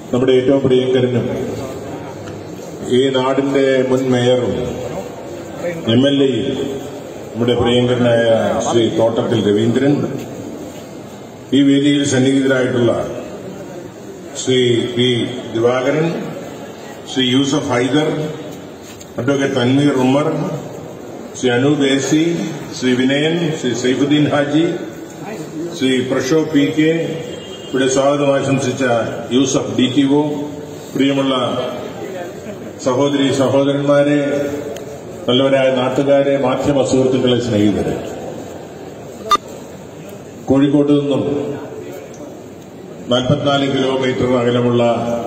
നമ്മുടെ ഏറ്റവും പ്രിയങ്കരനും ഈ നാടിന്റെ മുൻ മേയറും എം എൽ എയും നമ്മുടെ പ്രിയങ്കരനായ ശ്രീ തോട്ടത്തിൽ രവീന്ദ്രൻ ഈ വേദിയിൽ സന്നിഹിതരായിട്ടുള്ള Shri P Divakaran Shri Yusuf Haider advocate Tanveer Ummer Shri Anoop AC Shri Vinayan Shri Saifuddin Haji Shri Prasho P K ഇവിടെ സ്വാഗതം ആശംസിച്ച യൂസഫ് ഡി ടി ഒ പ്രിയമുള്ള സഹോദരി സഹോദരന്മാരെ നല്ലവരായ നാട്ടുകാരെ മാധ്യമ സുഹൃത്തുക്കളെ സ്നേഹിതരെ കോഴിക്കോട്ട് നിന്നും നാൽപ്പത്തിനാല് കിലോമീറ്റർ അകലമുള്ള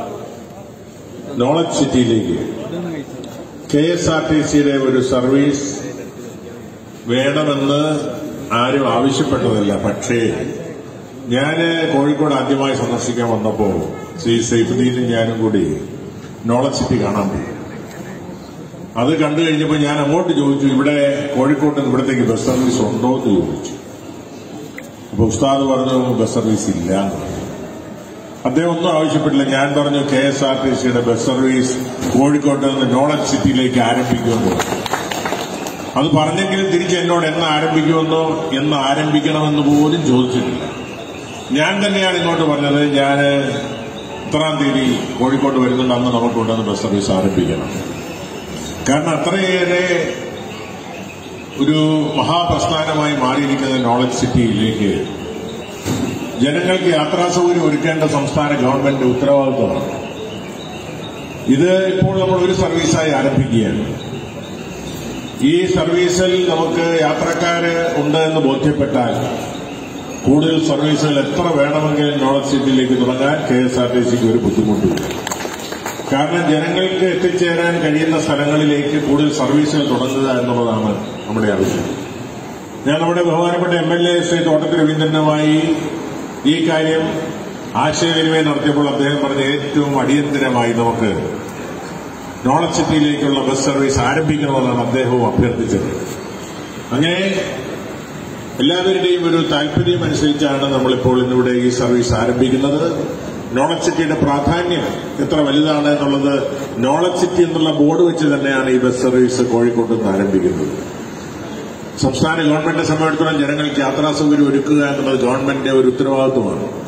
നോളജ് സിറ്റിയിലേക്ക് കെ എസ് ആർ ടി സിയുടെ ഒരു സർവീസ് വേണമെന്ന് ആരും ആവശ്യപ്പെട്ടതല്ല പക്ഷേ ഞാൻ കോഴിക്കോട് ആദ്യമായി സന്ദർശിക്കാൻ വന്നപ്പോൾ ശ്രീ സൈഫുദ്ദീനും ഞാനും കൂടി നോളജ് സിറ്റി കാണാൻ പോയി അത് കണ്ടു കഴിഞ്ഞപ്പോൾ ഞാൻ അങ്ങോട്ട് ചോദിച്ചു ഇവിടെ കോഴിക്കോട്ട് നിന്ന് ഇവിടത്തേക്ക് ബസ് സർവീസ് ഉണ്ടോ എന്ന് ചോദിച്ചു അപ്പൊ ഉസ്താദ് പറഞ്ഞു ബസ് സർവീസ് ഇല്ല എന്ന് പറഞ്ഞു. അദ്ദേഹം ഒന്നും ആവശ്യപ്പെട്ടില്ല ഞാൻ പറഞ്ഞു കെ എസ് ആർ ടി സിയുടെ ബസ് സർവീസ് കോഴിക്കോട്ട് നിന്ന് നോളജ് സിറ്റിയിലേക്ക് ആരംഭിക്കുമെന്ന് പറഞ്ഞു. അത് പറഞ്ഞെങ്കിലും തിരിച്ച് എന്നോട് എന്ന് ആരംഭിക്കുമെന്നോ എന്ന് ആരംഭിക്കണമെന്ന് പോലും ചോദിച്ചിട്ടില്ല ഞാൻ തന്നെയാണ് ഇങ്ങോട്ട് പറഞ്ഞത് ഞാൻ ഇത്രാം തീയതി കോഴിക്കോട്ട് വരുന്നുണ്ട് അന്ന് നമുക്ക് കൊണ്ടുവന്ന് ബസ് സർവീസ് ആരംഭിക്കണം കാരണം അത്രയേറെ ഒരു മഹാപ്രസ്ഥാനമായി മാറിയിരിക്കുന്ന നോളജ് സിറ്റിയിലേക്ക് ജനങ്ങൾക്ക് യാത്രാ സൗകര്യം ഒരുക്കേണ്ട സംസ്ഥാന ഗവൺമെന്റ് ഉത്തരവാദിത്വമാണ് ഇത് ഇപ്പോൾ നമ്മൾ ഒരു സർവീസായി ആരംഭിക്കുകയാണ് ഈ സർവീസിൽ നമുക്ക് യാത്രക്കാര് ഉണ്ട് എന്ന് ബോധ്യപ്പെട്ടാൽ കൂടുതൽ സർവീസുകൾ എത്ര വേണമെങ്കിലും നോളജ് സിറ്റിയിലേക്ക് തുടങ്ങാൻ കെ എസ് ആർ ടി സിക്ക് ഒരു ബുദ്ധിമുട്ടില്ല കാരണം ജനങ്ങൾക്ക് എത്തിച്ചേരാൻ കഴിയുന്ന സ്ഥലങ്ങളിലേക്ക് കൂടുതൽ സർവീസുകൾ തുടങ്ങുക എന്നുള്ളതാണ് നമ്മുടെ ആവശ്യം ഞാൻ നമ്മുടെ ബഹുമാനപ്പെട്ട എം എൽ എ ശ്രീ തോട്ടത്തിൽ രവീന്ദ്രനുമായി ഈ കാര്യം ആശയവിനിമയം നടത്തിയപ്പോൾ അദ്ദേഹം പറഞ്ഞ ഏറ്റവും അടിയന്തരമായി നമുക്ക് നോളജ് സിറ്റിയിലേക്കുള്ള ബസ് സർവീസ് ആരംഭിക്കണമെന്നാണ് അദ്ദേഹവും അഭ്യർത്ഥിച്ചത് അങ്ങനെ എല്ലാവരുടെയും ഒരു താല്പര്യം അനുസരിച്ചാണ് നമ്മളിപ്പോൾ ഇന്നിവിടെ ഈ സർവീസ് ആരംഭിക്കുന്നത് നോളജ് സിറ്റിയുടെ പ്രാധാന്യം എത്ര വലുതാണ് എന്നുള്ളത് നോളജ് സിറ്റി എന്നുള്ള ബോർഡ് വെച്ച് തന്നെയാണ് ഈ ബസ് സർവീസ് കോഴിക്കോട്ട് നിന്ന് ആരംഭിക്കുന്നത് സംസ്ഥാന ഗവൺമെന്റിനെ സംബന്ധിച്ചിടത്തോളം ജനങ്ങൾക്ക് യാത്രാ സൗകര്യം ഒരുക്കുക എന്നുള്ളത് ഗവൺമെന്റിന്റെ ഒരു ഉത്തരവാദിത്വമാണ്